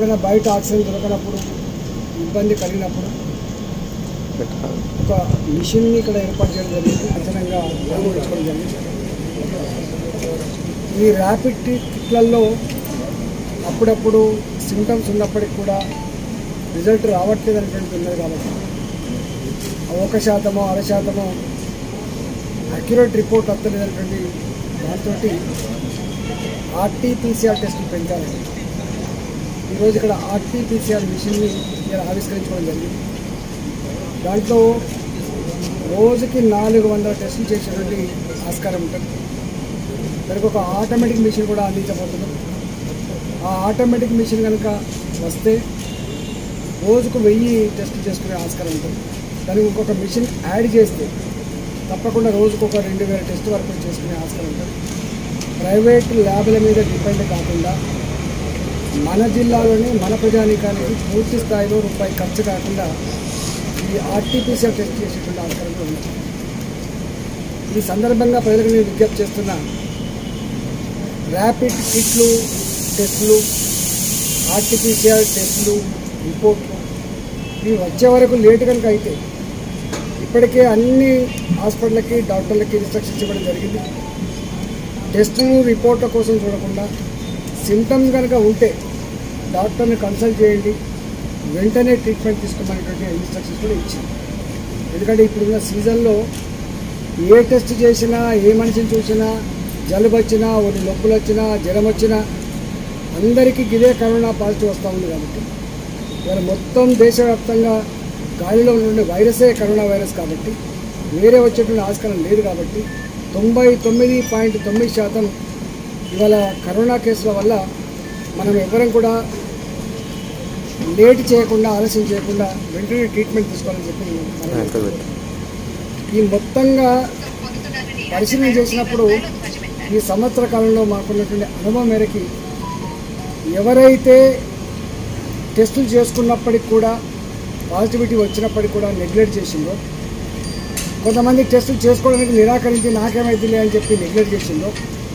ఎక్కడైనా బయట ఆక్సిజన్ దొరకనప్పుడు ఇబ్బంది కలిగినప్పుడు ఒక మిషన్ని ఇక్కడ ఏర్పాటు చేయడం జరిగింది అదనంగా ప్రారంభించుకోవడం జరిగింది ఈ ర్యాపిడ్ కిట్లలో అప్పుడప్పుడు సిమ్టమ్స్ ఉన్నప్పటికి కూడా రిజల్ట్ రావట్లేదు అనేటువంటి ఉన్నది కాబట్టి ఆ ఒక శాతమో అర శాతమో అక్యురేట్ రిపోర్ట్ వస్తలేదు అనేటువంటి దాంతో ఆర్టీపీసీఆర్ టెస్టులు పెంచాలండి ఈరోజు ఇక్కడ ఆర్టీపీసీఆర్ మిషన్ని ఇక్కడ ఆవిష్కరించుకోవడం జరిగింది దాంట్లో రోజుకి నాలుగు వందల టెస్టులు చేసేటువంటి ఆస్కారం ఉంటుంది దానికి ఒక ఆటోమేటిక్ మిషన్ కూడా అందించబోతున్నాం ఆ ఆటోమేటిక్ మిషన్ కనుక వస్తే రోజుకు వెయ్యి టెస్టులు చేసుకునే ఆస్కారం ఉంటుంది దానికి ఇంకొక మిషన్ యాడ్ చేస్తే తప్పకుండా రోజుకు ఒక రెండు వేల టెస్ట్ వరకు చేసుకునే ఆస్కారం ఉంటుంది ప్రైవేట్ ల్యాబ్ల మీద డిపెండ్ కాకుండా మన జిల్లాలోని మన ప్రజానీకానికి పూర్తి స్థాయిలో రూపాయి ఖర్చు కాకుండా ఈ ఆర్టీపీసీఆర్ టెస్ట్ చేసేటువంటి ఆస్కారం కూడా ఉంది ఈ సందర్భంగా ప్రజలకు నేను విజ్ఞప్తి చేస్తున్నా ర్యాపిడ్ కిట్లు టెస్టులు ఆర్టీపీసీఆర్ టెస్టులు రిపోర్ట్లు ఇవి వచ్చే వరకు లేట్ కనుక అయితే ఇప్పటికే అన్ని హాస్పిటల్కి డాక్టర్లకి ఇన్స్ట్రక్షన్స్ ఇవ్వడం జరిగింది టెస్టులు రిపోర్ట్ల కోసం చూడకుండా సిమ్టమ్స్ కనుక ఉంటే డాక్టర్ని కన్సల్ట్ చేయండి వెంటనే ట్రీట్మెంట్ తీసుకోమనేటువంటి ఇన్స్ట్రక్షన్స్ కూడా ఇచ్చింది ఎందుకంటే ఇప్పుడున్న సీజన్లో ఏ టెస్ట్ చేసినా ఏ మనిషిని చూసినా జలుబు వచ్చినా ఒళ్ళు నొప్పులు వచ్చినా జ్వరం వచ్చినా అందరికీ ఇదే కరోనా పాజిటివ్ వస్తూ ఉంది కాబట్టి ఇవాళ మొత్తం దేశవ్యాప్తంగా గాలిలో ఉండే వైరసే కరోనా వైరస్ కాబట్టి వేరే వచ్చేటువంటి ఆస్కారం లేదు కాబట్టి తొంభై తొమ్మిది పాయింట్ తొమ్మిది శాతం ఇవాళ కరోనా కేసుల వల్ల మనం ఎవరం కూడా లేట్ చేయకుండా ఆలస్యం చేయకుండా వెంటనే ట్రీట్మెంట్ తీసుకోవాలని చెప్పి నేను మనవి చేస్తున్నాను. ఈ మొత్తంగా పరిశీలన చేసినప్పుడు ఈ సంవత్సర కాలంలో మాకున్నటువంటి అనుభవం మేరకి ఎవరైతే టెస్టులు చేసుకున్నప్పటికి కూడా పాజిటివిటీ వచ్చినప్పటికి కూడా నెగ్లెక్ట్ చేసిందో కొంతమంది టెస్టులు చేసుకోవడానికి నిరాకరించి నాకేమైందిలే అని చెప్పి నెగ్లెక్ట్ చేసిందో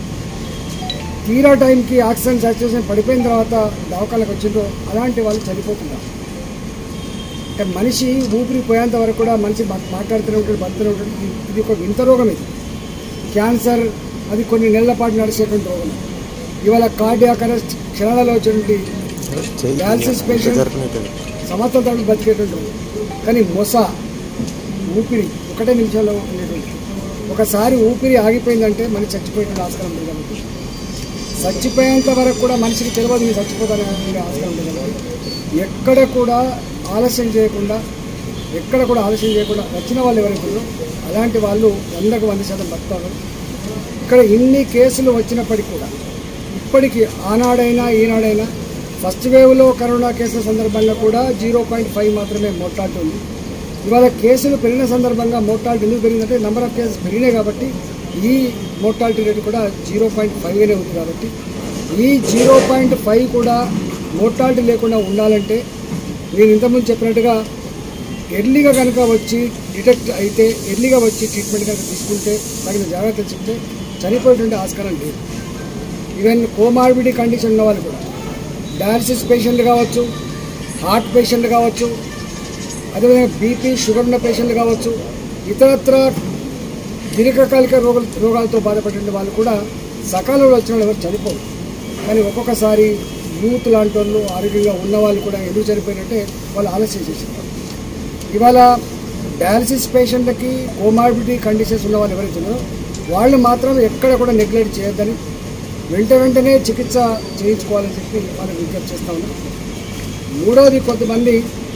తీరా టైంకి ఆక్సిజన్ సాచురేషన్ పడిపోయిన తర్వాత దవాఖానకు వచ్చిందో అలాంటి వాళ్ళు చనిపోతున్నారు అంటే మనిషి ఊపిరి పోయేంత వరకు కూడా మనిషి మా- మాట్లాడుతూనే ఉంటాడు బతుతూనే ఉంటాడు ఇది- ఇది ఒక వింత రోగం ఇది క్యాన్సర్ అది కొన్ని నెలల పాటు నడిచేటువంటి రోగం ఇవాళ కార్డియాక్ అరెస్ట్ క్షణాలలో వచ్చేటువంటి డయాలసిస్ పేషెంట్ సంవత్సరం తరబడి బతికేటువంటి రోగం. కానీ మొస ఊపిరి ఒకటే నిమిషంలో ఉండేటువంటి ఒకసారి ఊపిరి ఆగిపోయిందంటే మనిషి చచ్చిపోయేటువంటి ఆస్కారం ఉంది కాబట్టి చచ్చిపోయేంత వరకు కూడా మనిషికి తెలియదు నేను చచ్చిపోతాననే ఆస్కారం ఉంది కాబట్టి ఎక్కడ కూడా ఆలస్యం చేయకుండా ఎక్కడ కూడా ఆలస్యం చేయకుండా వచ్చిన వాళ్ళు ఎవరైతే ఉన్నారో అలాంటి వాళ్ళు వందకు వంద శాతం బతుకుతారు ఇక్కడ ఇన్ని కేసులు వచ్చినప్పటికీ కూడా ఇప్పటికీ ఆనాడైనా ఈనాడైనా ఫస్ట్ వేవ్లో కరోనా కేసుల సందర్భంగా కూడా జీరో పాయింట్ ఫైవ్ మాత్రమే మోర్టాలిటీ ఉంది ఇవాళ కేసులు పెరిగిన సందర్భంగా మోర్టాలిటీ ఎందుకు పెరిగిందంటే నెంబర్ ఆఫ్ కేసెస్ పెరిగినాయి కాబట్టి ఈ మోర్టాలిటీ రేట్ కూడా జీరో పాయింట్ ఫైవ్గానే ఉంది కాబట్టి ఈ జీరో పాయింట్ ఫైవ్ కూడా మోర్టాలిటీ లేకుండా ఉండాలంటే నేను ఇంతకుముందు చెప్పినట్టుగా ఎర్లీగా కనుక వచ్చి డిటెక్ట్ అయితే ఎర్లీగా వచ్చి ట్రీట్మెంట్ కనుక తీసుకుంటే తగిన జాగ్రత్తలు తీసుకుంటే చనిపోయేటువంటి ఆస్కారం లేదు ఈవెన్ కోమార్బిటీ కండిషన్ ఉన్న వాళ్ళు కూడా డయాలసిస్ పేషెంట్లు కావచ్చు హార్ట్ పేషెంట్లు కావచ్చు అదేవిధంగా బీపీ షుగర్ ఉన్న పేషెంట్లు కావచ్చు ఇతరత్ర దీర్ఘకాలిక రోగ రోగాలతో బాధపడే వాళ్ళు కూడా సకాలంలో వచ్చిన వాళ్ళు ఎవరు చనిపోరు కానీ ఒక్కొక్కసారి యూత్ లాంటి వాళ్ళు ఆరోగ్యంగా ఉన్న వాళ్ళు కూడా ఎందుకు చనిపోయినట్టే వాళ్ళు ఆలస్యం చేసేవారు ఇవాళ డయాలసిస్ పేషెంట్లకి కోమార్బిటీ కండిషన్స్ ఉన్న వాళ్ళు ఎవరైతే ఉన్నారో వాళ్ళు మాత్రం ఎక్కడ కూడా నెగ్లెక్ట్ చేయొద్దని వెంట వెంటనే చికిత్స చేయించుకోవాలని చెప్పి వాళ్ళకి విజ్ఞప్తి చేస్తా ఉన్నాం మూడవది కొంతమంది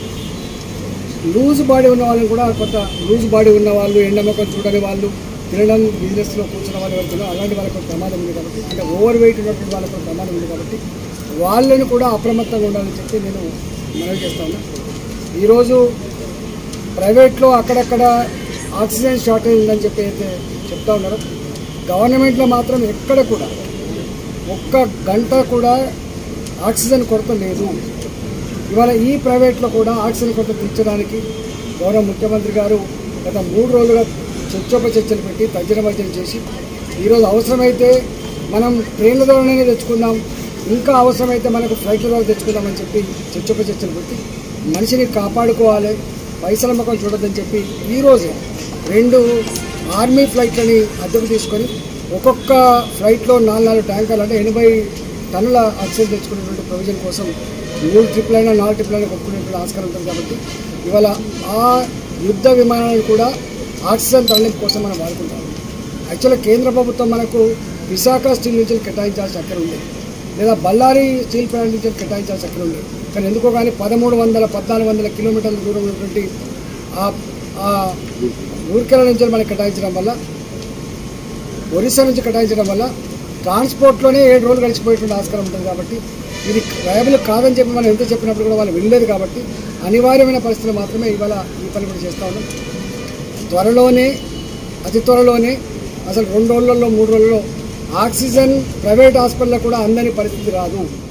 లూజ్ బాడీ ఉన్న వాళ్ళని కూడా కొంత లూజ్ బాడీ ఉన్న వాళ్ళు ఎండముఖం చూడని వాళ్ళు తినడం బిజినెస్లో కూర్చున్న వాళ్ళు ఎవరుతున్నారో అలాంటి వాళ్ళకి ఒక ప్రమాదం ఉంది కాబట్టి అంటే ఓవర్ వెయిట్ ఉన్నటువంటి వాళ్ళకి ఒక ప్రమాదం ఉంది కాబట్టి వాళ్ళని కూడా అప్రమత్తంగా ఉండాలని చెప్పి నేను మనవి చేస్తా ఉన్నా ఈరోజు ప్రైవేట్లో అక్కడక్కడ ఆక్సిజన్ షార్టేజ్ ఉందని చెప్పి అయితే చెప్తా ఉన్నారు గవర్నమెంట్లో మాత్రం ఎక్కడ కూడా ఒక్క గంట కూడా ఆక్సిజన్ కొరత లేదు ఇవాళ ఈ ప్రైవేట్లో కూడా ఆక్సిజన్ కొరత తీర్చడానికి గౌరవ ముఖ్యమంత్రి గారు గత మూడు రోజులుగా చర్చోప చర్చలు పెట్టి తర్జన భర్జన చేసి ఈరోజు అవసరమైతే మనం ట్రైన్ల ద్వారానే తెచ్చుకుందాం ఇంకా అవసరమైతే మనకు ఫ్లైట్ల ద్వారా తెచ్చుకుందామని చెప్పి చర్చొక చర్చలు పెట్టి మనిషిని కాపాడుకోవాలి పైసల ముఖం చూడొద్దని చెప్పి ఈరోజు రెండు ఆర్మీ ఫ్లైట్లని అద్దెకు తీసుకొని ఒక్కొక్క ఫ్లైట్లో నాలుగు నాలుగు ట్యాంకర్లు అంటే ఎనభై టన్నుల ఆక్సిజన్ తెచ్చుకునేటువంటి ప్రొవిజన్ కోసం మూడు ట్రిప్లు అయినా నాలుగు ట్రిప్లు అయినా కొట్టుకునేటువంటి ఆస్కారం ఉంటుంది కాబట్టి ఇవాళ ఆ యుద్ధ విమానాలను కూడా ఆక్సిజన్ తరలింపు కోసం మనం వాడుకుంటాం యాక్చువల్గా కేంద్ర ప్రభుత్వం మనకు విశాఖ స్టీల్ నుంచి కేటాయించాల్సిన అక్కడ ఉంది లేదా బళ్ళారి స్టీల్ ప్లాంట్ నుంచి కేటాయించాల్సిన అక్కడ ఉంది కానీ ఎందుకో కానీ పదమూడు వందల పద్నాలుగు వందల కిలోమీటర్ల దూరం ఉన్నటువంటి ఆ ఆ ఊరికెల నుంచి మనకి కేటాయించడం వల్ల ఒరిస్సా నుంచి కేటాయించడం వల్ల ట్రాన్స్పోర్ట్లోనే ఏడు రోజులు గడిచిపోయేటువంటి ఆస్కారం ఉంటుంది కాబట్టి ఇది వయబుల్ కాదని చెప్పి మనం ఎంత చెప్పినప్పుడు కూడా వాళ్ళు వినలేదు కాబట్టి అనివార్యమైన పరిస్థితులు మాత్రమే ఇవాళ ఈ పని కూడా చేస్తూ ఉన్నాం త్వరలోనే అతి త్వరలోనే అసలు రెండు రోజులలో మూడు రోజుల్లో ఆక్సిజన్ ప్రైవేట్ హాస్పిటల్లో కూడా అందని పరిస్థితి రాదు